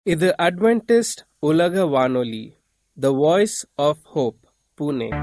இது அட்வென்டிஸ்ட் உலக வானொலி the voice of hope Pune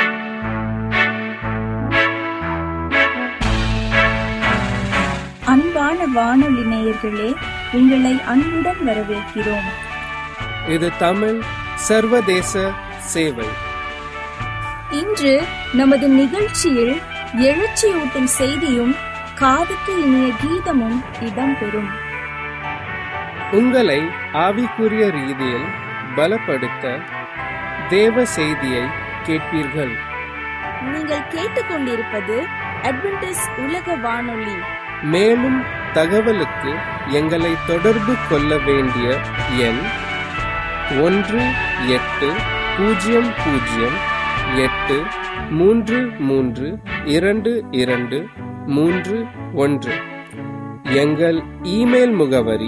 அன்பான வானொலி நேயர்களே உங்களை அன்புடன் வரவேற்கிறோம் இது தமிழ் சர்வதேச சேவை இன்று நமது நிகழ்ச்சியில் எழுச்சியூட்டும் செய்தியும் காதுக்கு இனிய கீதமும் இடம்பெறும் உங்களை ஆவிக்குரிய ரீதியில் பலப்படுத்த தேவ செய்தியை கேட்பீர்கள் நீங்கள் கேட்டுக்கொண்டிருப்பது அட்வென்டிஸ் உலக வானொலி மேலும் தகவலுக்கு எங்களை தொடர்பு கொள்ள வேண்டிய எண் ஒன்று எட்டு பூஜ்ஜியம் பூஜ்ஜியம் எட்டு மூன்று மூன்று இரண்டு இரண்டு மூன்று ஒன்று எங்கள் இமெயில் முகவரி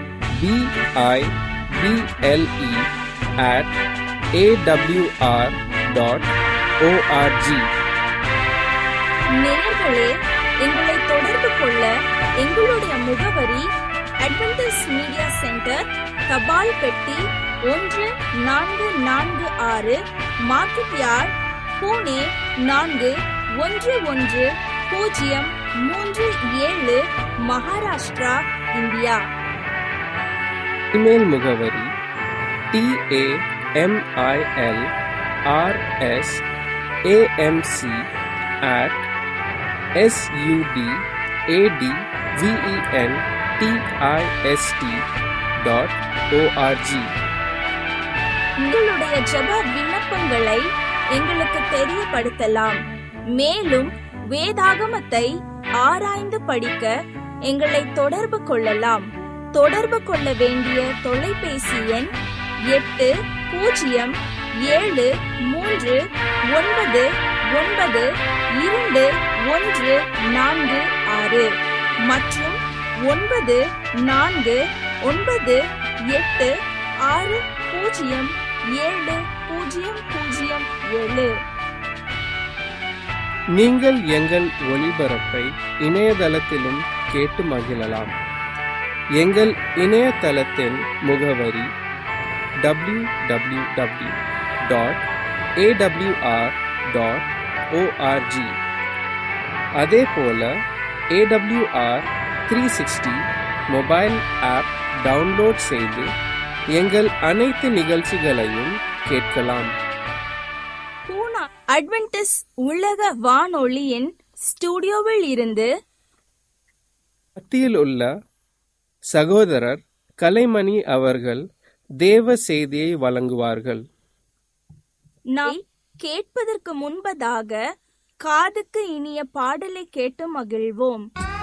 BIBLE at AWR dot ORG நேயர்களே எங்களை தொடர்பு கொள்ள எங்களுடைய முகவரி அட்வென்டிஸ் மீடியா சென்டர் தபால் பெட்டி ஒன்று நான்கு நான்கு ஆறு மார்க்கெட் யார்ட் பூனே நான்கு ஒன்று ஒன்று பூஜ்ஜியம் மூன்று ஏழு மகாராஷ்டிரா இந்தியா இமெயில் முகவரி TAMIL RS AMC at SUD AD VEN TIST dot ORG உங்களுடைய ஜெப விண்ணப்பங்களை எங்களுக்கு தெரியப்படுத்தலாம் மேலும் வேதாகமத்தை ஆராய்ந்து படிக்க எங்களை தொடர்பு கொள்ளலாம் தொடர்பு கொள்ள வேண்டிய தொலைபேசி எண் எட்டு பூஜ்ஜியம் ஏழு மூன்று ஒன்பது ஒன்பது இரண்டு ஒன்று நான்கு ஆறு மற்றும் ஒன்பது நான்கு ஒன்பது எட்டு ஆறு பூஜ்ஜியம் ஏழு பூஜ்ஜியம் பூஜ்ஜியம் ஏழு நீங்கள் எங்கள் ஒளிபரப்பை இணையதளத்திலும் கேட்டு மகிழலாம் எங்கள் இணையதளத்தின் முகவரி W W W dot AWR dot ORG அதே போல AWR three sixty mobile app download செய்து எங்கள் அனைத்து நிகழ்ச்சிகளையும் கேட்கலாம் பூனா அட்வென்டிஸ் உலக வானொலியின் ஸ்டுடியோவில் இருந்து மத்தியில் உள்ள சகோதரர் கலைமணி அவர்கள் தேவ செய்தியை வழங்குவார்கள் நாம் கேட்பதற்கு முன்பதாக காதுக்கு இனிய பாடலை கேட்டு மகிழ்வோம்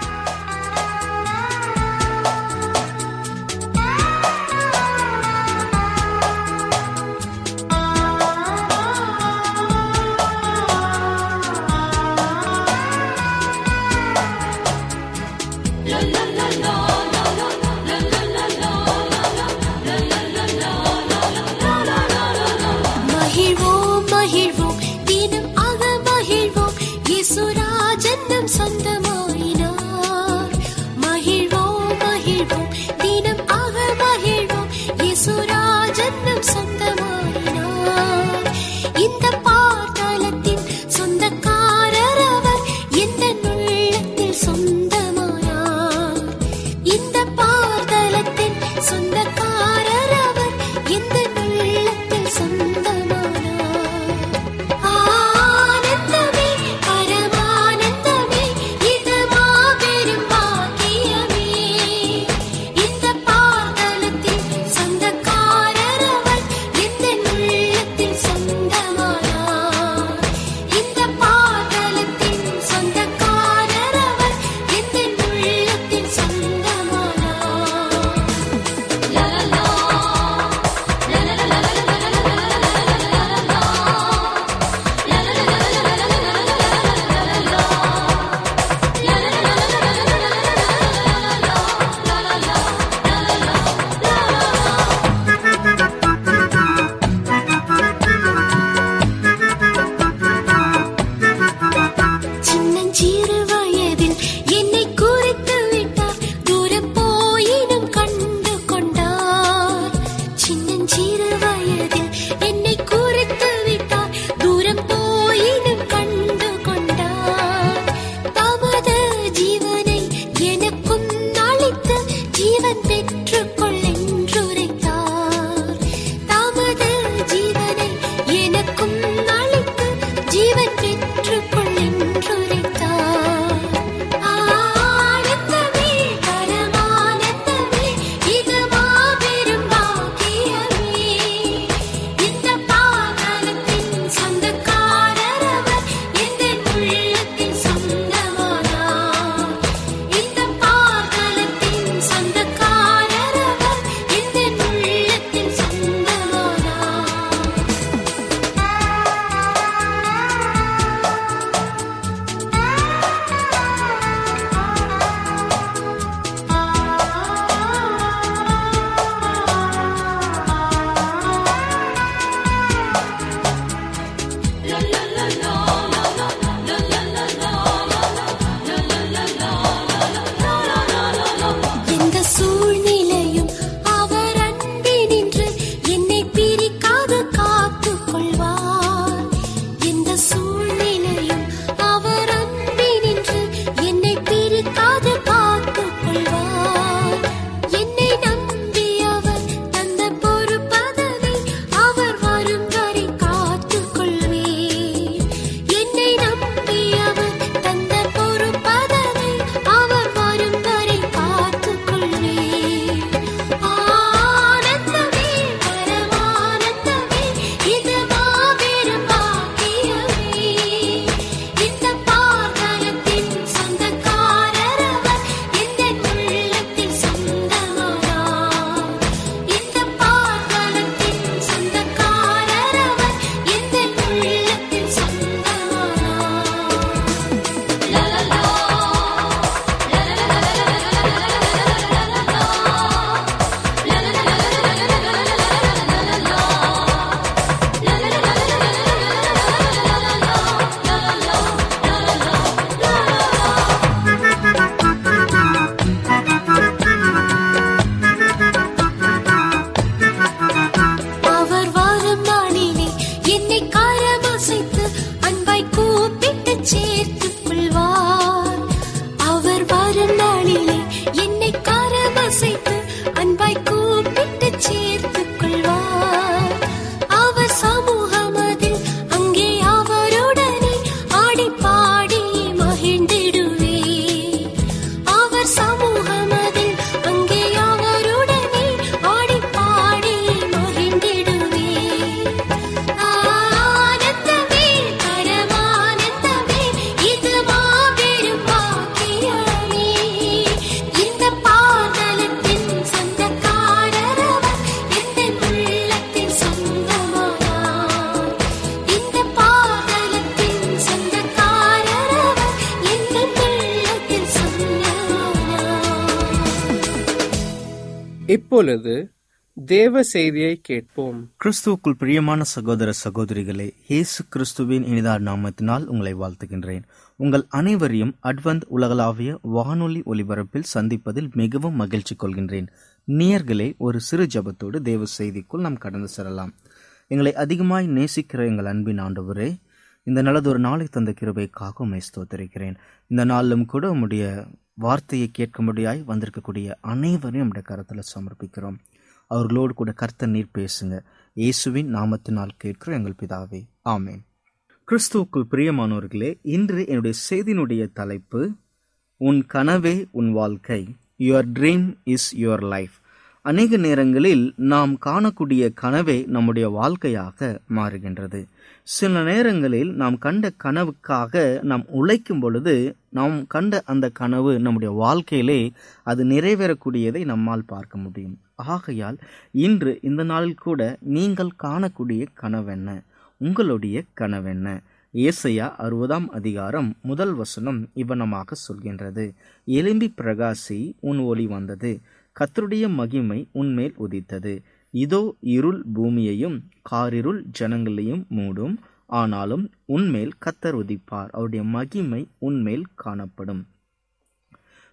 மகிழ்வோம் மகிழ்வோம் தினம் ஆக மகிழ்வோம் இயேசுராஜன் நம் சொந்தமாயினார் சிறு வயதில் என்னை குறித்து விட்டார் தூரம் போயினும் கண்டு கொண்டார் தமது ஜீவனை எனக்கும் அளித்து ஜீவன் பெற்றுக்கொள் என்றுரைத்தார் தமது ஜீவனை எனக்கும் அளித்து ஜீவன் பெற்றுக்கொள் என்றுரைத்தார் ஆனந்தமே பரமானந்தமே இது மாபெரும் பாக்கியமே இந்த பாதாளத்தின் சொந்தக்காரர் அவர் எந்த உள்ளத்தின் சொந்தமானார் இந்த பாதாளத்தின் சொந்தக்காரர் அவர் எந்த உள்ளத்தின் சொந்தமானார் எந்த சூழ்நிலையும் அவர் அன்பினின்று என்னை பிரிக்காது காத்துக் கொள்வார் எந்த சூழ்நிலையும் அவர் அன்பினின்று என்னை பிரிக்காது காத்துக் கொள்வார் என்னை நம்பி அவர் தந்த பொறுப்பதனை அவர் வரும் வரை காத்துக் கொள்வேன் என்னை நம்பி அவர் தந்த பொறுப்பதனை அவர் வரும் வரை காத்துக் கொள்வேன் ஆனந்தமே பரமானந்தமே இது மாபெரும் பாக்கியமே இந்த பாதாளத்தின் சொந்தக்காரர் அவர் எந்த உள்ளத்தில் சொந்தமானார் இந்த பாதாளத்தின் சொந்தக்காரர் அவர் எந்த உள்ளத்தில் சொந்தமானார் அவர் வரும் நாளிலே என்னை காரமசைத்து அன்பாய் கூப்பிட்டு சேர்த்துக் கொள்வார் அவர் வரும் நாளிலே என்னை காரமசைத்து அன்பாய் கூப்பிட்டு சேர்த்துக் கொள்வார் அவர் சமூகமதில் அங்கே அவருடனே ஆடி பாடி மகிழ்ந்திடுவே அவர் சமூகமதில் அங்கே அவருடனே ஆடி பாடி மகிழ்ந்திடுவே ஆனந்தமே பரமானந்தமே இது மாபெரும் பாக்கியமே இந்த பாதலத்தின் சொந்தக்காரர் அவர் எந்த உள்ளத்தின் சொந்தமானார் இந்த பாதலத்தின் சொந்தக்காரர் அவர் எந்த உள்ளத்தின் சொந்தமானார் இப்பொழுது தேவ செய்தியை கேட்போம் கிறிஸ்துவுக்குள் பிரியமான சகோதர சகோதரிகளே இயேசு கிறிஸ்துவின் இனிதார் நாமத்தினால் உங்களை வாழ்த்துகின்றேன் உங்கள் அனைவரையும் அட்வந்த் உலகளாவிய வானொலி ஒலிபரப்பில் சந்திப்பதில் மிகவும் மகிழ்ச்சி கொள்கின்றேன் நேயர்களே ஒரு சிறு ஜபத்தோடு தேவ செய்திக்குள் நாம் கடந்து செல்லலாம் எங்களை அதிகமாய் நேசிக்கிற எங்கள் அன்பின் ஆண்டவரே இந்த நல்லதொரு நாளை தந்த கிருபைக்காக உம்மை ஸ்தோத்திரிக்கிறேன் இந்த நாளிலும் கூட உம்முடைய வார்த்தையை கேட்கும்படியாய் வந்திருக்கக்கூடிய அனைவரையும் நம்முடைய கரத்தில் சமர்ப்பிக்கிறோம் அவர்களோடு கூட கர்த்தர் நீர் பேசுங்க இயேசுவின் நாமத்தினால் கேட்கிற எங்கள் பிதாவே ஆமேன் கிறிஸ்துவுக்குள் பிரியமானவர்களே இன்று என்னுடைய செய்தியினுடைய தலைப்பு உன் கனவே உன் வாழ்க்கை your dream is your life அநேக நேரங்களில் நாம் காணக்கூடிய கனவே நம்முடைய வாழ்க்கையாக மாறுகின்றது சில நேரங்களில் நாம் கண்ட கனவுக்காக நாம் உழைக்கும் பொழுது நாம் கண்ட அந்த கனவு நம்முடைய வாழ்க்கையிலே அது நிறைவேறக்கூடியதை நம்மால் பார்க்க முடியும் ஆகையால் இன்று இந்த நாளில் கூட நீங்கள் காணக்கூடிய கனவென்ன உங்களுடைய கனவென்ன ஏசையா அறுபதாம் அதிகாரம் முதல் வசனம் இவ்வனமாக சொல்கின்றது எலும்பி பிரகாசி உன் ஒளி வந்தது கத்தருடைய மகிமை உன்மேல் உதித்தது இதோ இருள் பூமியையும் காரிருள் ஜனங்களையும் மூடும் ஆனாலும் உன்மேல் கத்தர் உதிப்பார் அவருடைய மகிமை உன்மேல் காணப்படும்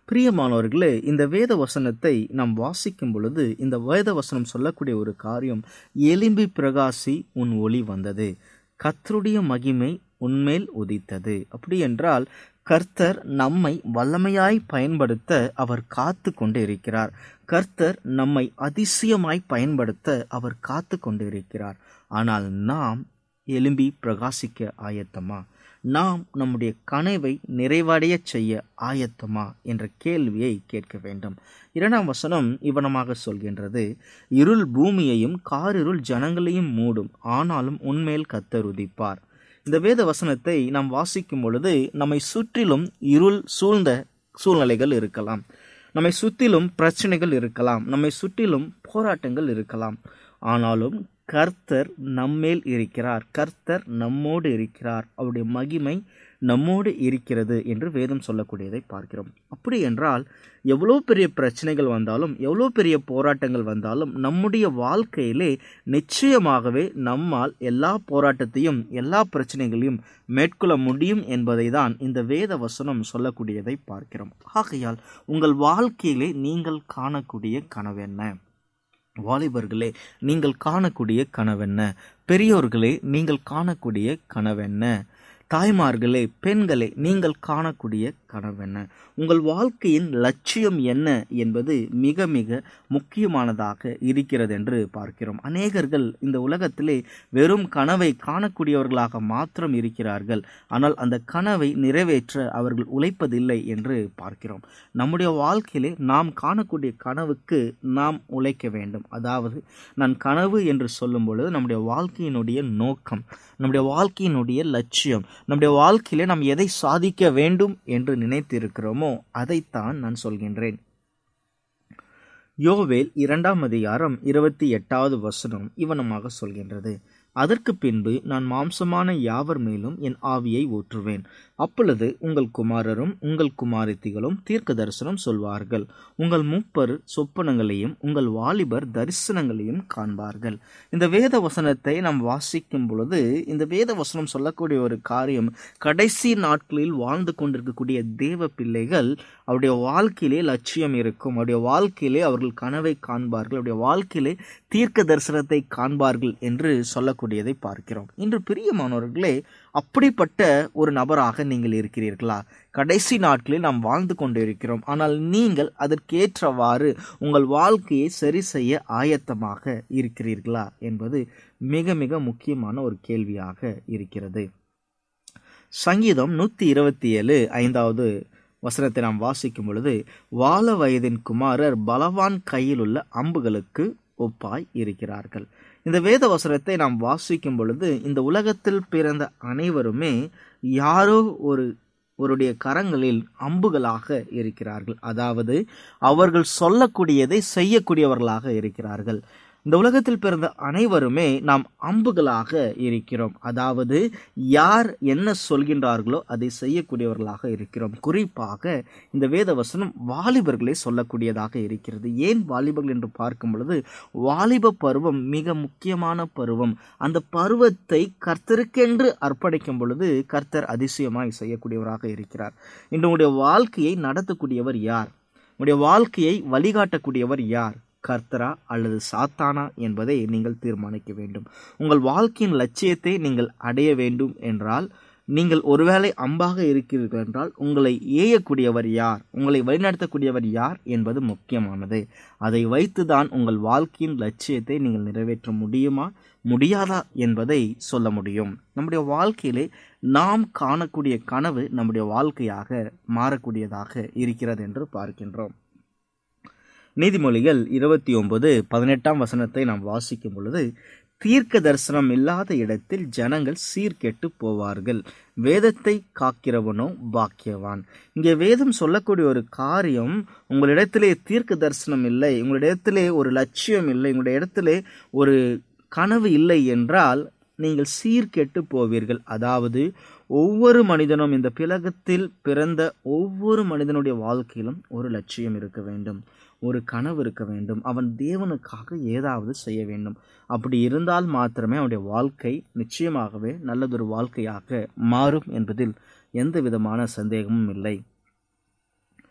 பிரியமானவர்களே இந்த வேத வசனத்தை நாம் வாசிக்கும் பொழுது இந்த வேத வசனம் சொல்லக்கூடிய ஒரு காரியம் எலும்பி பிரகாசி உன் ஒளி வந்தது கர்த்தருடைய மகிமை உன்மேல் உதித்தது அப்படி என்றால் கர்த்தர் நம்மை வல்லமையாய் பயன்படுத்த அவர் காத்து கொண்டு இருக்கிறார் கர்த்தர் நம்மை அதிசயமாய் பயன்படுத்த அவர் காத்து கொண்டு இருக்கிறார் ஆனால் நாம் எலும்பி பிரகாசிக்க ஆயத்தமா நாம் நம்முடைய கனவை நிறைவடைய செய்ய ஆயத்தமா என்ற கேள்வியை கேட்க வேண்டும் இரண்டாம் வசனம் இவனமாக சொல்கின்றது இருள் பூமியையும் காரிருள் ஜனங்களையும் மூடும் ஆனாலும் உன்மேல் கத்தர் உதிப்பார் இந்த வேத வசனத்தை நாம் வாசிக்கும் பொழுது நம்மை சுற்றிலும் இருள் சூழ்ந்த சூழ்நிலைகள் இருக்கலாம் நம்மை சுற்றிலும் பிரச்சனைகள் இருக்கலாம் நம்மை சுற்றிலும் போராட்டங்கள் இருக்கலாம் ஆனாலும் கர்த்தர் நம்மேல் இருக்கிறார் கர்த்தர் நம்மோடு இருக்கிறார் அவருடைய மகிமை நம்மோடு இருக்கிறது என்று வேதம் சொல்லக்கூடியதை பார்க்கிறோம் அப்படி என்றால் எவ்வளோ பெரிய பிரச்சனைகள் வந்தாலும் எவ்வளோ பெரிய போராட்டங்கள் வந்தாலும் நம்முடைய வாழ்க்கையிலே நிச்சயமாகவே நம்மால் எல்லா போராட்டத்தையும் எல்லா பிரச்சனைகளையும் மேற்கொள்ள முடியும் என்பதை தான் இந்த வேத வசனம் சொல்லக்கூடியதை பார்க்கிறோம் ஆகையால் உங்கள் வாழ்க்கையிலே நீங்கள் காணக்கூடிய கனவென்ன வாலிபர்களே நீங்கள் காணக்கூடிய கனவென்ன பெரியோர்களே நீங்கள் காணக்கூடிய கனவென்ன தாய்மார்களே பெண்களே நீங்கள் காணக்கூடிய கனவென்ன உங்கள் வாழ்க்கையின் லட்சியம் என்ன என்பது மிக மிக முக்கியமானதாக இருக்கிறது என்று பார்க்கிறோம் அநேகர்கள் இந்த உலகத்திலே வெறும் கனவை காணக்கூடியவர்களாக மாத்திரம் இருக்கிறார்கள் ஆனால் அந்த கனவை நிறைவேற்ற அவர்கள் உழைப்பதில்லை என்று பார்க்கிறோம் நம்முடைய வாழ்க்கையிலே நாம் காணக்கூடிய கனவுக்கு நாம் உழைக்க வேண்டும் அதாவது நான் கனவு என்று சொல்லும் பொழுது நம்முடைய வாழ்க்கையினுடைய நோக்கம் நம்முடைய வாழ்க்கையினுடைய லட்சியம் நம்முடைய வாழ்க்கையிலே நாம் எதை சாதிக்க வேண்டும் என்று நினைத்திருக்கிறோமோ அதைத்தான் நான் சொல்கின்றேன் யோவேல் இரண்டாம் அதிகாரம் இருபத்தி எட்டாவது வசனம் இவனமாக சொல்கின்றது அதற்கு பின்பு நான் மாம்சமான யாவர் மேலும் என் ஆவியை ஊற்றுவேன் அப்பொழுது உங்கள் குமாரரும் உங்கள் குமாரத்திகளும் தீர்க்க தரிசனம் சொல்வார்கள் உங்கள் மூப்பர் சொப்பனங்களையும் உங்கள் வாலிபர் தரிசனங்களையும் காண்பார்கள் இந்த வேத வசனத்தை நாம் வாசிக்கும் பொழுது இந்த வேத வசனம் சொல்லக்கூடிய ஒரு காரியம் கடைசி நாட்களில் வாழ்ந்து கொண்டிருக்கக்கூடிய தேவ பிள்ளைகள் அவருடைய வாழ்க்கையிலே லட்சியம் இருக்கும் அவருடைய வாழ்க்கையிலே அவர்கள் கனவை காண்பார்கள் அவருடைய வாழ்க்கையிலே தீர்க்க தரிசனத்தை காண்பார்கள் என்று சொல்லக்கூடியதை பார்க்கிறோம் இன்று பிரியமானவர்களே அப்படிப்பட்ட ஒரு நபராக நீங்கள் இருக்கிறீர்களா கடைசி நாட்களில் நாம் வாழ்ந்து கொண்டு இருக்கிறோம் ஆனால் நீங்கள் அதற்கேற்றவாறு உங்கள் வாழ்க்கையை சரி செய்ய ஆயத்தமாக இருக்கிறீர்களா என்பது மிக மிக முக்கியமான ஒரு கேள்வியாக இருக்கிறது சங்கீதம் நூற்றி இருபத்தி ஏழு ஐந்தாவது வசனத்தை நாம் வாசிக்கும் பொழுது வாழ வயதின் குமாரர் பலவான் கையில் உள்ள அம்புகளுக்கு ஒப்பாய் இருக்கிறார்கள் இந்த வேத வசனத்தை நாம் வாசிக்கும் பொழுது இந்த உலகத்தில் பிறந்த அனைவருமே யாரோ ஒரு அவருடைய கரங்களில் அம்புகளாக இருக்கிறார்கள் அதாவது அவர்கள் சொல்லக்கூடியதை செய்யக்கூடியவர்களாக இருக்கிறார்கள் இந்த உலகத்தில் பிறந்த அனைவருமே நாம் அம்புகளாக இருக்கிறோம் அதாவது யார் என்ன சொல்கின்றார்களோ அதை செய்யக்கூடியவர்களாக இருக்கிறோம் குறிப்பாக இந்த வேத வசனம் வாலிபர்களை சொல்லக்கூடியதாக இருக்கிறது ஏன் வாலிபர்கள் என்று பார்க்கும் பொழுது வாலிப பருவம் மிக முக்கியமான பருவம் அந்த பருவத்தை கர்த்தருக்கென்று அர்ப்பணிக்கும் பொழுது கர்த்தர் அதிசயமாய் செய்யக்கூடியவராக இருக்கிறார் இன்று உங்களுடைய வாழ்க்கையை நடத்தக்கூடியவர் யார் உங்களுடைய வாழ்க்கையை வழிகாட்டக்கூடியவர் யார் கர்த்தரா அல்லது சாத்தானா என்பதை நீங்கள் தீர்மானிக்க வேண்டும் உங்கள் வாழ்க்கையின் லட்சியத்தை நீங்கள் அடைய வேண்டும் என்றால் நீங்கள் ஒருவேளை அம்பாக இருக்கிறீர்கள் என்றால் உங்களை ஏயக்கூடியவர் யார் உங்களை வழிநடத்தக்கூடியவர் யார் என்பது முக்கியமானது அதை வைத்துதான் உங்கள் வாழ்க்கையின் லட்சியத்தை நீங்கள் நிறைவேற்ற முடியுமா முடியாதா என்பதை சொல்ல முடியும் நம்முடைய வாழ்க்கையிலே நாம் காணக்கூடிய கனவு நம்முடைய வாழ்க்கையாக மாறக்கூடியதாக இருக்கிறது என்று பார்க்கின்றோம் நீதிமொழிகள் இருபத்தி ஒன்பது பதினெட்டாம் வசனத்தை நாம் வாசிக்கும் பொழுது தீர்க்க தரிசனம் இல்லாத இடத்தில் ஜனங்கள் சீர்கெட்டு போவார்கள் வேதத்தை காக்கிறவனோ பாக்கியவான் இங்கே வேதம் சொல்லக்கூடிய ஒரு காரியம் உங்களிடத்திலே தீர்க்க தரிசனம் இல்லை உங்களிடத்திலே ஒரு லட்சியம் இல்லை உங்களுடைய இடத்திலே ஒரு கனவு இல்லை என்றால் நீங்கள் சீர்கெட்டு போவீர்கள் அதாவது ஒவ்வொரு மனிதனும் இந்த பிளகத்தில் பிறந்த ஒவ்வொரு மனிதனுடைய வாழ்க்கையிலும் ஒரு லட்சியம் இருக்க வேண்டும் ஒரு கனவு இருக்க வேண்டும் அவன் தேவனுக்காக ஏதாவது செய்ய வேண்டும் அப்படி இருந்தால் மாத்திரமே அவனுடைய வாழ்க்கை நிச்சயமாகவே நல்லதொரு வாழ்க்கையாக மாறும் என்பதில் எந்த விதமான சந்தேகமும் இல்லை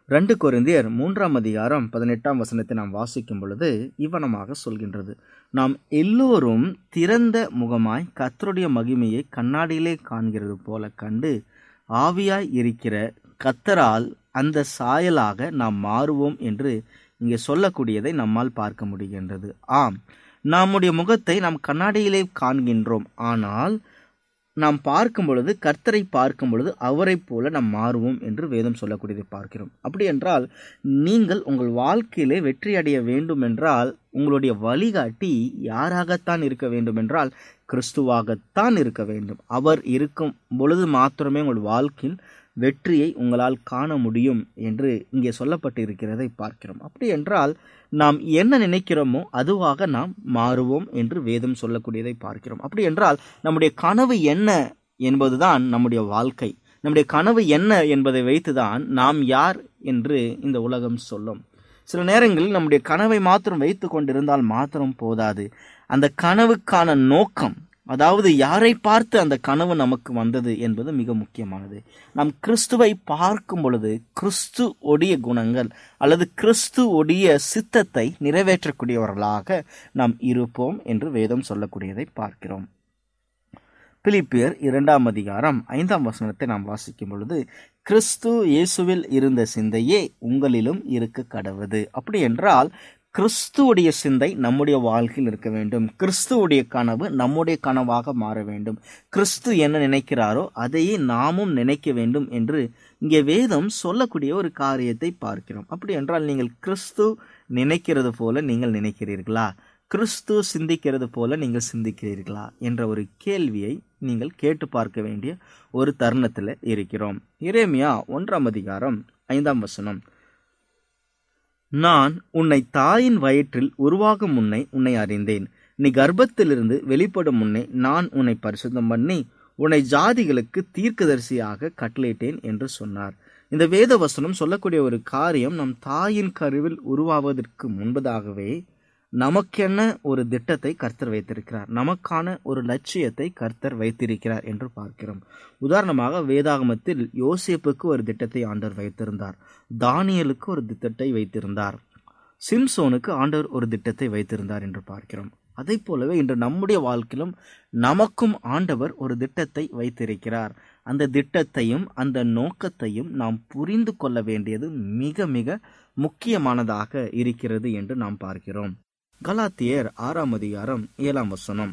ரெண்டு கொரிந்தியர் மூன்றாம் அதிகாரம் பதினெட்டாம் வசனத்தை நாம் வாசிக்கும் பொழுது இவ்வனமாக சொல்கின்றது நாம் எல்லோரும் திறந்த முகமாய் கர்த்தருடைய மகிமையை கண்ணாடியிலே காண்கிறது போல கண்டு ஆவியாய் இருக்கிற கத்தரால் அந்த சாயலாக நாம் மாறுவோம் என்று இங்கே சொல்லக்கூடியதை நம்மால் பார்க்க முடிகின்றது ஆம் நம்முடைய முகத்தை நாம் கண்ணாடியிலே காண்கின்றோம் ஆனால் நாம் பார்க்கும் பொழுது கர்த்தரை பார்க்கும் பொழுது அவரைப் போல நாம் மாறுவோம் என்று வேதம் சொல்லக்கூடியதை பார்க்கிறோம் அப்படி என்றால் நீங்கள் உங்கள் வாழ்க்கையிலே வெற்றி அடைய வேண்டும் என்றால் உங்களுடைய வழிகாட்டி யாராகத்தான் இருக்க வேண்டும் என்றால் கிறிஸ்துவாகத்தான் இருக்க வேண்டும் அவர் இருக்கும் பொழுது மாத்திரமே உங்கள் வாழ்க்கையில் வெற்றியை உங்களால் காண முடியும் என்று இங்கே சொல்லப்பட்டு இருக்கிறதை பார்க்கிறோம் அப்படி என்றால் நாம் என்ன நினைக்கிறோமோ அதுவாக நாம் மாறுவோம் என்று வேதம் சொல்லக்கூடியதை பார்க்கிறோம் அப்படி என்றால் நம்முடைய கனவு என்ன என்பதுதான் நம்முடைய வாழ்க்கை நம்முடைய கனவு என்ன என்பதை வைத்துதான் நாம் யார் என்று இந்த உலகம் சொல்லும் சில நேரங்களில் நம்முடைய கனவை மாத்திரம் வைத்து கொண்டிருந்தால் மாத்திரம் போதாது அந்த கனவுக்கான நோக்கம் அதாவது யாரை பார்த்து அந்த கனவு நமக்கு வந்தது என்பது மிக முக்கியமானது நாம் கிறிஸ்துவை பார்க்கும் பொழுது கிறிஸ்து ஒடிய குணங்கள் அல்லது கிறிஸ்து ஒடிய சித்தத்தை நிறைவேற்றக்கூடியவர்களாக நாம் இருப்போம் என்று வேதம் சொல்லக்கூடியதை பார்க்கிறோம் பிலிப்பியர் இரண்டாம் அதிகாரம் ஐந்தாம் வசனத்தை நாம் வாசிக்கும் பொழுது கிறிஸ்து இயேசுவில் இருந்த சிந்தையே உங்களிலும் இருக்க கடவுது அப்படி என்றால் கிறிஸ்துவுடைய சிந்தை நம்முடைய வாழ்க்கையில் இருக்க வேண்டும் கிறிஸ்துவுடைய கனவு நம்முடைய கனவாக மாற வேண்டும் கிறிஸ்து என்ன நினைக்கிறாரோ அதையே நாமும் நினைக்க வேண்டும் என்று இங்கே வேதம் சொல்லக்கூடிய ஒரு காரியத்தை பார்க்கிறோம் அப்படி என்றால் நீங்கள் கிறிஸ்து நினைக்கிறது போல நீங்கள் நினைக்கிறீர்களா கிறிஸ்து சிந்திக்கிறது போல நீங்கள் சிந்திக்கிறீர்களா என்ற ஒரு கேள்வியை நீங்கள் கேட்டு பார்க்க வேண்டிய ஒரு தருணத்தில் இருக்கிறோம் இரேமியா ஒன்றாம் அதிகாரம் ஐந்தாம் வசனம் நான் உன்னை தாயின் வயிற்றில் உருவாகும் முன்னை உன்னை அறிந்தேன் நீ கர்ப்பத்திலிருந்து வெளிப்படும் முன்னே நான் உன்னை பரிசுத்தம் பண்ணி உன்னை ஜாதிகளுக்கு தீர்க்கதரிசியாக கட்டளையிட்டேன் என்று சொன்னார் இந்த வேத வசனம் சொல்லக்கூடிய ஒரு காரியம் நம் தாயின் கருவில் உருவாவதற்கு முன்பதாகவே நமக்கென்ன ஒரு திட்டத்தை கர்த்தர் வைத்திருக்கிறார் நமக்கான ஒரு லட்சியத்தை கர்த்தர் வைத்திருக்கிறார் என்று பார்க்கிறோம் உதாரணமாக வேதாகமத்தில் யோசேப்புக்கு ஒரு திட்டத்தை ஆண்டவர் வைத்திருந்தார் தானியலுக்கு ஒரு திட்டத்தை வைத்திருந்தார் சிம்சோனுக்கு ஆண்டவர் ஒரு திட்டத்தை வைத்திருந்தார் என்று பார்க்கிறோம் அதை போலவே இன்று நம்முடைய வாழ்க்கையிலும் நமக்கும் ஆண்டவர் ஒரு திட்டத்தை வைத்திருக்கிறார் அந்த திட்டத்தையும் அந்த நோக்கத்தையும் நாம் புரிந்து கொள்ள வேண்டியது மிக மிக முக்கியமானதாக இருக்கிறது என்று நாம் பார்க்கிறோம் கலாத்தியர் ஆறாம் அதிகாரம் ஏழாம் வசனம்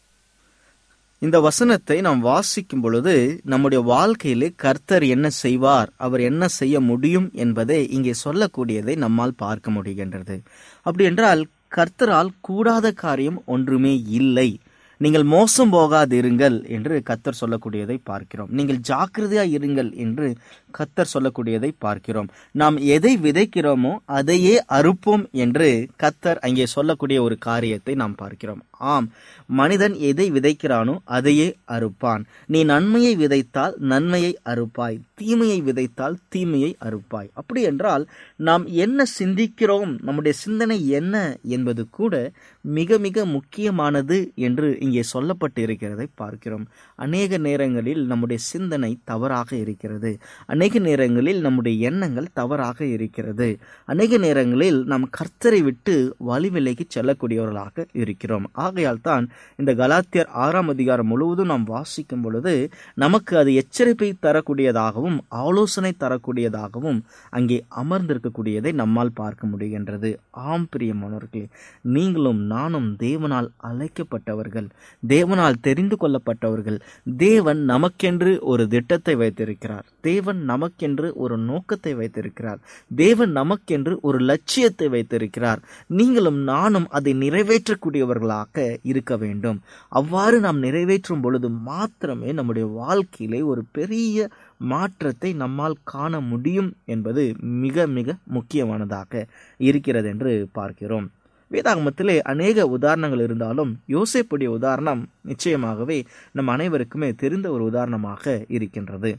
இந்த வசனத்தை நாம் வாசிக்கும் பொழுது நம்முடைய வாழ்க்கையிலே கர்த்தர் என்ன செய்வார் அவர் என்ன செய்ய முடியும் என்பதை இங்கே சொல்லக்கூடியதை நம்மால் பார்க்க முடிகின்றது அப்படி என்றால் கர்த்தரால் கூடாத காரியம் ஒன்றுமே இல்லை நீங்கள் மோசம் போகாதிருங்கள் என்று கத்தர் சொல்லக்கூடியதை பார்க்கிறோம் நீங்கள் ஜாக்கிரதையா இருங்கள் என்று கத்தர் சொல்லக்கூடியதை பார்க்கிறோம் நாம் எதை விதைக்கிறோமோ அதையே அறுப்போம் என்று கத்தர் அங்கே சொல்லக்கூடிய ஒரு காரியத்தை நாம் பார்க்கிறோம் ஆம் மனிதன் எதை விதைக்கிறானோ அதையே அறுப்பான் நீ நன்மையை விதைத்தால் நன்மையை அறுப்பாய் தீமையை விதைத்தால் தீமையை அறுப்பாய் அப்படி என்றால் நாம் என்ன சிந்திக்கிறோம் நம்முடைய சிந்தனை என்ன என்பது கூட மிக மிக முக்கியமானது என்று இங்கே சொல்லப்பட்டு இருக்கிறதை பார்க்கிறோம் அநேக நேரங்களில் நம்முடைய சிந்தனை தவறாக இருக்கிறது அநேக நேரங்களில் நம்முடைய எண்ணங்கள் தவறாக இருக்கிறது அநேக நேரங்களில் நாம் கர்த்தரை விட்டு வழி விலகி செல்லக்கூடியவர்களாக இருக்கிறோம் ஆகையால் தான் இந்த கலாத்தியர் ஆறாம் அதிகாரம் முழுவதும் நாம் வாசிக்கும் பொழுது நமக்கு அது எச்சரிப்பை தரக்கூடியதாகவும் ஆலோசனை தரக்கூடியதாகவும் அங்கே அமர்ந்திருக்கக்கூடியதை நம்மால் பார்க்க முடிகின்றது ஆம் பிரியமானவர்களே நீங்களும் நானும் தேவனால் அழைக்கப்பட்டவர்கள் தேவனால் தெரிந்து கொள்ளப்பட்டவர்கள் தேவன் நமக்கென்று ஒரு திட்டத்தை வைத்திருக்கிறார் தேவன் நமக்கென்று ஒரு நோக்கத்தை வைத்திருக்கிறார் தேவன் நமக்கென்று ஒரு லட்சியத்தை வைத்திருக்கிறார் நீங்களும் நானும் அதை நிறைவேற்றக்கூடியவர்களாக இருக்க வேண்டும் அவ்வாறு நாம் நிறைவேற்றும் பொழுது மாத்திரமே நம்முடைய வாழ்க்கையிலே ஒரு பெரிய மாற்றத்தை நம்மால் காண முடியும் என்பது மிக மிக முக்கியமானதாக இருக்கிறது என்று பார்க்கிறோம் வேதாகமத்திலே அநேக உதாரணங்கள் இருந்தாலும் யோசேப்புடைய உதாரணம் நிச்சயமாகவே நம் அனைவருக்குமே தெரிந்த ஒரு உதாரணமாக இருக்கின்றது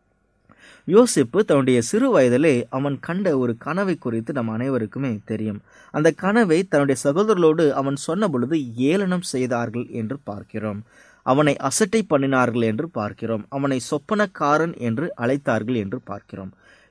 யோசிப்பு தன்னுடைய சிறு வயதிலே அவன் கண்ட ஒரு கனவை குறித்து நம் அனைவருக்குமே தெரியும் அந்த கனவை தன்னுடைய சகோதரர்களோடு அவன் சொன்ன பொழுது ஏளனம் செய்தார்கள் என்று பார்க்கிறோம் அவனை அசட்டை பண்ணினார்கள் என்று பார்க்கிறோம் அவனை சொப்பனக்காரன் என்று அழைத்தார்கள் என்று பார்க்கிறோம்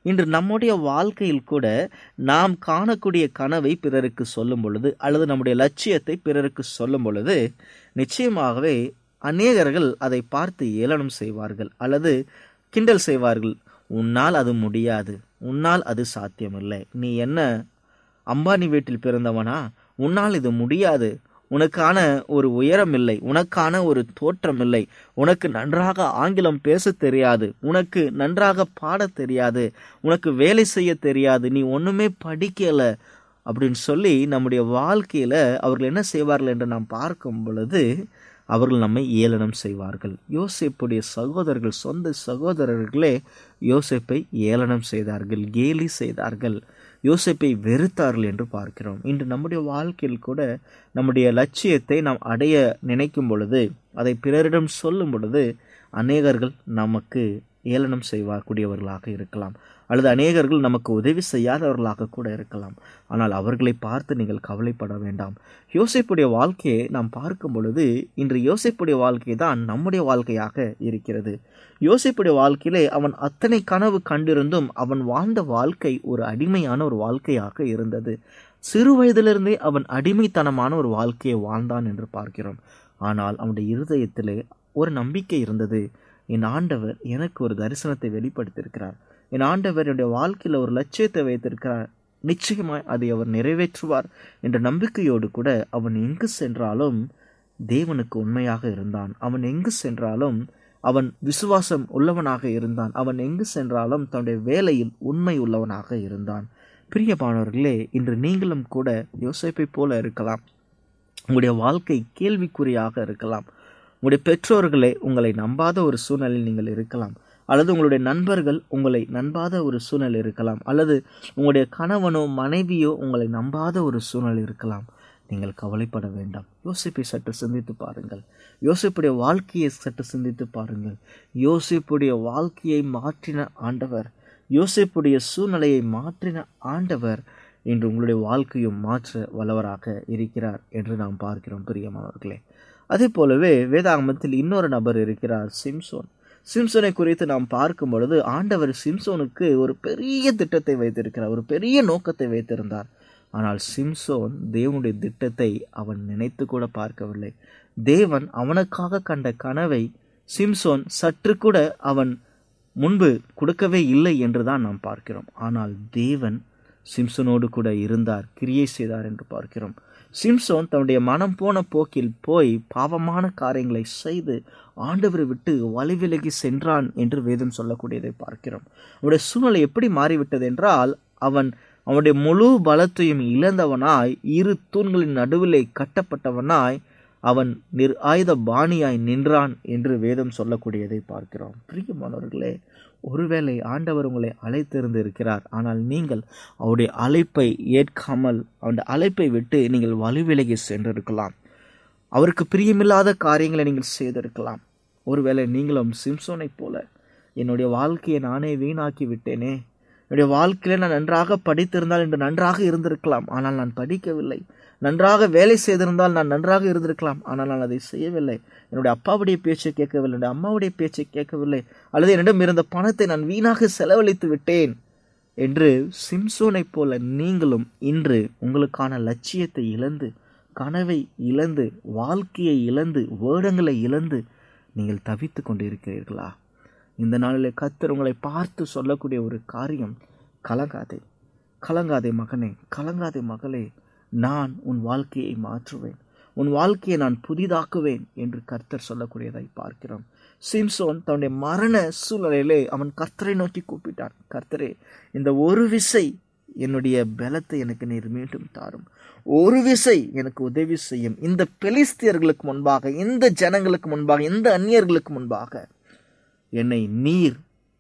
இன்று நம்முடைய வாழ்க்கையில் கூட நாம் காணக்கூடிய கனவை பிறருக்கு சொல்லும் பொழுது அல்லது நம்முடைய லட்சியத்தை பிறருக்கு சொல்லும் பொழுது நிச்சயமாகவே அநேகர்கள் அதை பார்த்து ஏளனம் செய்வார்கள் அல்லது கிண்டல் செய்வார்கள் உன்னால் அது முடியாது உன்னால் அது சாத்தியமில்லை நீ என்ன அம்பானி வீட்டில் பிறந்தவனா உன்னால் இது முடியாது உனக்கான ஒரு உயரம் இல்லை உனக்கான ஒரு தோற்றம் இல்லை உனக்கு நன்றாக ஆங்கிலம் பேச தெரியாது உனக்கு நன்றாக பாடத் தெரியாது உனக்கு வேலை செய்ய தெரியாது நீ ஒண்ணுமே படிக்கல அப்படின்னு சொல்லி நம்முடைய வாழ்க்கையில அவர்கள் என்ன செய்வார்கள் என்று நாம் பார்க்கும் பொழுது அவர்கள் நம்மை ஏளனம் செய்வார்கள் யோசேப்புடைய சகோதரர்கள் சொந்த சகோதரர்களே யோசேப்பை ஏளனம் செய்தார்கள் கேலி செய்தார்கள் யோசேப்பை வெறுத்தார்கள் என்று பார்க்கிறோம் இன்று நம்முடைய வாழ்க்கையில் கூட நம்முடைய லட்சியத்தை நாம் அடைய நினைக்கும் பொழுது அதை பிறரிடம் சொல்லும் பொழுது அநேகர்கள் நமக்கு ஏளனம் செய்யக்கூடியவர்களாக இருக்கலாம் அல்லது அநேகர்கள் நமக்கு உதவி செய்யாதவர்களாக கூட இருக்கலாம் ஆனால் அவர்களை பார்த்து நீங்கள் கவலைப்பட வேண்டாம் யோசிப்புடைய வாழ்க்கையை நாம் பார்க்கும் பொழுது இன்று யோசிப்புடைய வாழ்க்கை தான் நம்முடைய வாழ்க்கையாக இருக்கிறது யோசிப்புடைய வாழ்க்கையிலே அவன் அத்தனை கனவு கண்டிருந்தும் அவன் வாழ்ந்த வாழ்க்கை ஒரு அடிமையான ஒரு வாழ்க்கையாக இருந்தது சிறு வயதிலிருந்தே அவன் அடிமைத்தனமான ஒரு வாழ்க்கையை வாழ்ந்தான் என்று பார்க்கிறோம் ஆனால் அவனுடைய இருதயத்திலே ஒரு நம்பிக்கை இருந்தது என் ஆண்டவர் எனக்கு ஒரு தரிசனத்தை வெளிப்படுத்தியிருக்கிறார் என் ஆண்டவர் என்னுடைய வாழ்க்கையில் ஒரு லட்சியத்தை வைத்திருக்கிறார் நிச்சயமாய் அதை அவர் நிறைவேற்றுவார் என்ற நம்பிக்கையோடு கூட அவன் எங்கு சென்றாலும் தேவனுக்கு உண்மையாக இருந்தான் அவன் எங்கு சென்றாலும் அவன் விசுவாசம் உள்ளவனாக இருந்தான் அவன் எங்கு சென்றாலும் தன்னுடைய வேலையில் உண்மை உள்ளவனாக இருந்தான் பிரியமானவர்களே இன்று நீங்களும் கூட யோசிப்பை போல இருக்கலாம் உங்களுடைய வாழ்க்கை கேள்விக்குறியாக இருக்கலாம் உங்களுடைய பெற்றோர்களே உங்களை நம்பாத ஒரு சூழ்நிலையில் நீங்கள் இருக்கலாம் அல்லது உங்களுடைய நண்பர்கள் உங்களை நம்பாத ஒரு சூழ்நிலை இருக்கலாம் அல்லது உங்களுடைய கணவனோ மனைவியோ உங்களை நம்பாத ஒரு சூழ்நிலை இருக்கலாம் நீங்கள் கவலைப்பட வேண்டாம் யோசிப்பை சற்று சிந்தித்து பாருங்கள் யோசிப்புடைய வாழ்க்கையை சற்று சிந்தித்து பாருங்கள் யோசிப்புடைய வாழ்க்கையை மாற்றின ஆண்டவர் யோசிப்புடைய சூழ்நிலையை மாற்றின ஆண்டவர் இன்று உங்களுடைய வாழ்க்கையும் மாற்ற வல்லவராக இருக்கிறார் என்று நாம் பார்க்கிறோம் பிரியமானவர்களே அதே போலவே வேதாகமத்தில் இன்னொரு நபர் இருக்கிறார் சிம்சோன் சிம்சோனை குறித்து நாம் பார்க்கும் பொழுது ஆண்டவர் சிம்சோனுக்கு ஒரு பெரிய திட்டத்தை வைத்திருக்கிறார் ஒரு பெரிய நோக்கத்தை வைத்திருந்தார் ஆனால் சிம்சோன் தேவனுடைய திட்டத்தை அவன் நினைத்து கூட பார்க்கவில்லை தேவன் அவனுக்காக கண்ட கனவை சிம்சோன் சற்று கூட அவன் முன்பு கொடுக்கவே இல்லை என்றுதான் நாம் பார்க்கிறோம் ஆனால் தேவன் சிம்சனோடு கூட இருந்தார் கிரியை செய்தார் என்று பார்க்கிறோம் சிம்சோன் தன்னுடைய மனம் போன போக்கில் போய் பாவமான காரியங்களை செய்து ஆண்டவரை விட்டு வழி விலகி சென்றான் என்று வேதம் சொல்லக்கூடியதை பார்க்கிறோம் அவனுடைய சூழ்நிலை எப்படி மாறிவிட்டது என்றால் அவன் அவனுடைய முழு பலத்தையும் இழந்தவனாய் இரு தூண்களின் நடுவிலே கட்டப்பட்டவனாய் அவன் நிர் ஆயுத பாணியாய் நின்றான் என்று வேதம் சொல்லக்கூடியதை பார்க்கிறோம் பிரியமானவர்களே ஒருவேளை ஆண்டவர் உங்களை அழைத்திருந்து இருக்கிறார் ஆனால் நீங்கள் அவருடைய அழைப்பை ஏற்காமல் அவருடைய அழைப்பை விட்டு நீங்கள் வலுவிலகி சென்றிருக்கலாம் அவருக்கு பிரியமில்லாத காரியங்களை நீங்கள் செய்திருக்கலாம் ஒருவேளை நீங்களும் சிம்சோனைப் போல என்னுடைய வாழ்க்கையை நானே வீணாக்கி விட்டேனே என்னுடைய வாழ்க்கையில நான் நன்றாக படித்திருந்தால் என்று நன்றாக இருந்திருக்கலாம் ஆனால் நான் படிக்கவில்லை நன்றாக வேலை செய்திருந்தால் நான் நன்றாக இருந்திருக்கலாம் ஆனால் நான் அதை செய்யவில்லை என்னுடைய அப்பாவுடைய பேச்சை கேட்கவில்லை என்னுடைய அம்மாவுடைய பேச்சை கேட்கவில்லை அல்லது என்னிடம் இருந்த பணத்தை நான் வீணாக செலவழித்து விட்டேன் என்று சிம்சோனைப் போல நீங்களும் இன்று உங்களுக்கான லட்சியத்தை இழந்து கனவை இழந்து வாழ்க்கையை இழந்து வேடங்களை இழந்து நீங்கள் தவித்து கொண்டிருக்கிறீர்களா இந்த நாளிலே கத்தர் உங்களை பார்த்து சொல்லக்கூடிய ஒரு காரியம் கலங்காதே கலங்காதே மகனே கலங்காதே மகளே நான் உன் வாழ்க்கையை மாற்றுவேன் உன் வாழ்க்கையை நான் புதிதாக்குவேன் என்று கர்த்தர் சொல்லக்கூடியதை பார்க்கிறோம் சிம்சோன் தன்னுடைய மரண சூழ்நிலையிலே அவன் கர்த்தரை நோக்கி கூப்பிட்டான் கர்த்தரே இந்த ஒரு விசை என்னுடைய பலத்தை எனக்கு நீர் மீண்டும் தாரும் ஒரு விசை எனக்கு உதவி செய்யும் இந்த பெலிஸ்தியர்களுக்கு முன்பாக இந்த ஜனங்களுக்கு முன்பாக இந்த அந்நியர்களுக்கு முன்பாக என்னை நீர்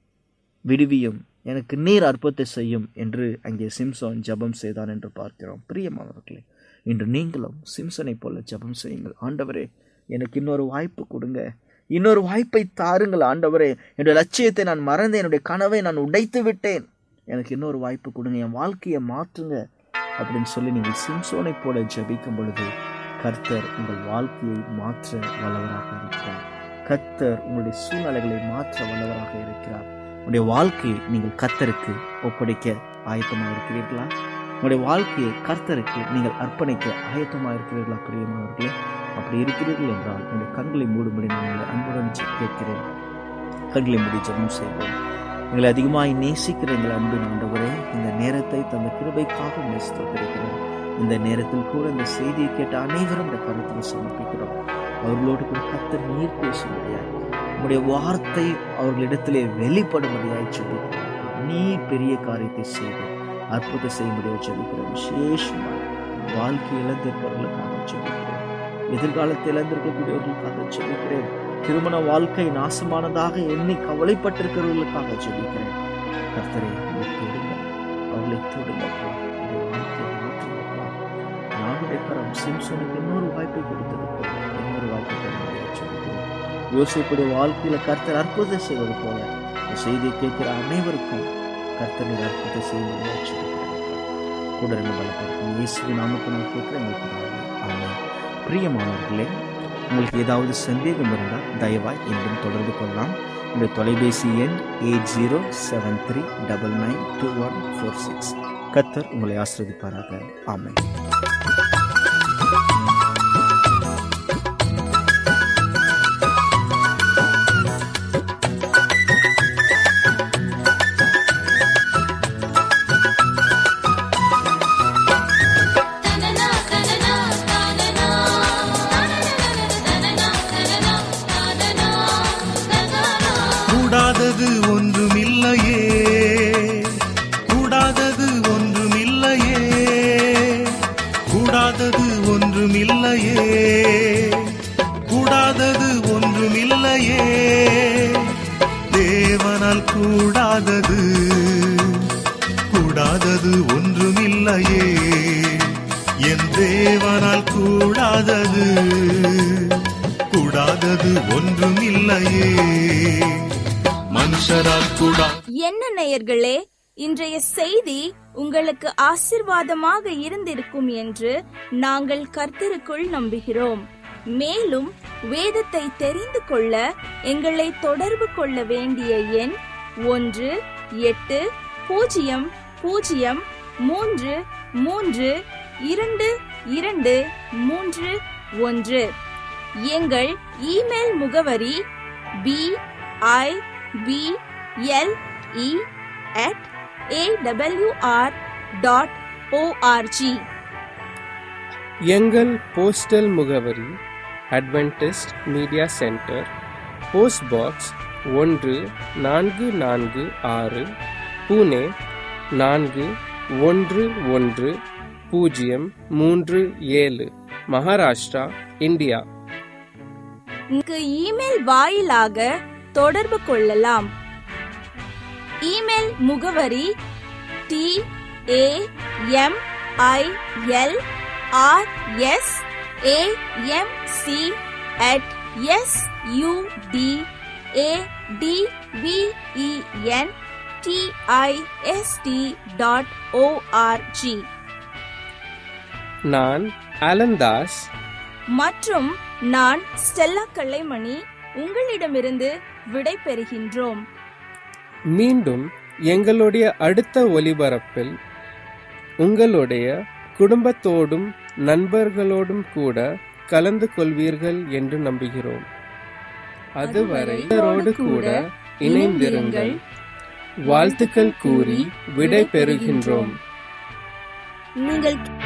விடுவியும் எனக்கு நீர் அற்புதத்தை செய்யும் என்று அங்கே சிம்சோன் ஜெபம் செய்தான் என்று பார்க்கிறோம் பிரியமானவர்களே இன்று நீங்களும் சிம்சனை போல ஜெபம் செய்யுங்கள் ஆண்டவரே எனக்கு இன்னொரு வாய்ப்பு கொடுங்க இன்னொரு வாய்ப்பை தாருங்கள் ஆண்டவரே என்னுடைய லட்சியத்தை நான் மறந்து என்னுடைய கனவை நான் உடைத்து விட்டேன் எனக்கு இன்னொரு வாய்ப்பு கொடுங்க என் வாழ்க்கையை மாற்றுங்க அப்படின்னு சொல்லி நீங்கள் சிம்சோனை போல ஜெபிக்கும் பொழுது கர்த்தர் உங்கள் வாழ்க்கையை மாற்ற வல்லவராக இருக்கிறார் கர்த்தர் உங்களுடைய சூழ்நிலைகளை மாற்ற வல்லவராக இருக்கிறார் உங்களுடைய வாழ்க்கையை நீங்கள் கர்த்தருக்கு ஒப்படைக்க ஆயத்தமாக இருக்கிறீர்களா உங்களுடைய வாழ்க்கையை கர்த்தருக்கு நீங்கள் அர்ப்பணிக்க ஆயத்தமாக இருக்கிறீர்களா பிரியமானவர்களே அப்படி இருக்கிறீர்கள் என்றால் உங்களுடைய கண்களை மூடும்படி நான் உங்களை அன்புடன் செ- கேட்கிறேன் கண்களை மூடி ஜெபம் செய்வோம் எங்களை அதிகமாய் நேசிக்கிற எங்கள் அன்பின் ஆண்டவரே இந்த நேரத்தை தந்த கிருபைக்காக உங்களை ஸ்தோத்திரிக்கிறோம் இந்த நேரத்தில் கூட இந்த செய்தியை கேட்ட அனைவரும் இந்த கருத்தில் சமர்ப்பிக்கிறோம் அவர்களோடு கூட கர்த்தர் நீர் பேசும்படியாய் உங்களுடைய வார்த்தை அவர்களிடத்திலே வெளிப்படும்படியாய் சொல்லிக்கிறோம் நீர் பெரிய காரியத்தை செய்து அற்புதம் செய்யும்படியாக சொல்லிக்கிறோம் விசேஷமாக வாழ்க்கை இழந்திருப்பவர்களுக்காக சொல்லிக்கிறோம் எதிர்காலத்தை இழந்திருக்கக்கூடியவர்களுக்காக சொல்லிக்கிறேன் திருமண வாழ்க்கை நாசமானதாக எண்ணி கவலைப்பட்டிருக்கிறவர்களுக்காக சொல்லிக்கிறேன் கர்த்தரை நீர் தொடுங்கள் அவர்களை தொடுங்கப்பா உங்களுடைய வாழ்க்கையை மாற்றுங்கப்பா நானுடைய கரம் சிம்சனுக்கு இன்னொரு வாய்ப்பை கொடுத்திருக்கிறோம் இன்னொரு வாய்ப்பை தரும்படியாக சொல்லிக்கிறேன் யோசிப்புடைய வாழ்க்கையில கர்த்தர் அற்புதம் செய்வது போல இந்த செய்தியை கேட்கிற அனைவருக்கும் கர்த்தர் அற்புதம் செய்யும்படியாக சொல்லிக்கிறேன் கூட இருந்து பலப்படுத்தும் இயேசுவின் நாமத்தை நான் கேட்கிறேன் எங்கள் பிதாவே. ஆமென் பிரியமானவர்களே உங்களுக்கு ஏதாவது சந்தேகம் இருந்தால் தயவாய் என்னுடன் தொடர்பு கொள்ளலாம் உங்களுடைய தொலைபேசி எண் eight zero seven three double nine two one four six கத்தர் உங்களை ஆசிரதிப்பாராக ஆமென் தனனா தனனா தனனா தனனா தனனா தனனா தனனா கூடாதது ஒன்றுமில்லையே கூடாதது ஒன்றுமில்லையே கூடாதது ஒன்றுமில்லையே கூடாதது ஒன்றுமில்லையே தேவனால் கூடாதது கூடாதது ஒன்றுமில்லையே என் தேவனால் கூடாதது கூடாதது ஒன்றுமில்லையே மனுஷரால் கூடா என்ன நேயர்களே இன்றைய செய்தி உங்களுக்கு ஆசிர்வாதமாக இருந்திருக்கும் என்று நாங்கள் கர்த்தருக்குள் நம்புகிறோம் மேலும் வேதத்தை தெரிந்து கொள்ள எங்களை தொடர்பு கொள்ள வேண்டிய எண் ஒன்று எட்டு பூஜ்ஜியம் பூஜ்ஜியம் மூன்று மூன்று இரண்டு இரண்டு மூன்று ஒன்று எங்கள் இமெயில் முகவரி B I B L E at AWR dot ORG எங்கள் போஸ்டல் முகவரி Adventist media centre post box ஒன்று நான்கு நான்கு ஆறு புனே நான்கு ஒன்று ஒன்று பூஜ்ஜியம் மூன்று ஏழு மகாராஷ்டிரா இந்தியா இங்கு இமெயில் வாயிலாக தொடர்பு கொள்ளலாம் இமெயில் முகவரி T A M I L R S A M C at S U D A D V E N T I S T dot ORG நான் அலந்தாஸ் மற்றும் நான் ஸ்டெல்லா கல்லைமணி உங்களிடமிருந்து விடை பெறுகின்றோம் மீண்டும் எங்களுடைய அடுத்த ஒலிபரப்பில் உங்களுடைய குடும்பத்தோடும் நண்பர்களோடும் கூட கலந்து கொள்வீர்கள் என்று நம்புகிறோம் அதுவரை இவரோடு கூட இணைந்திருங்கள் வாழ்த்துக்கள் கூறி விடை பெறுகின்றோம் நீங்கள்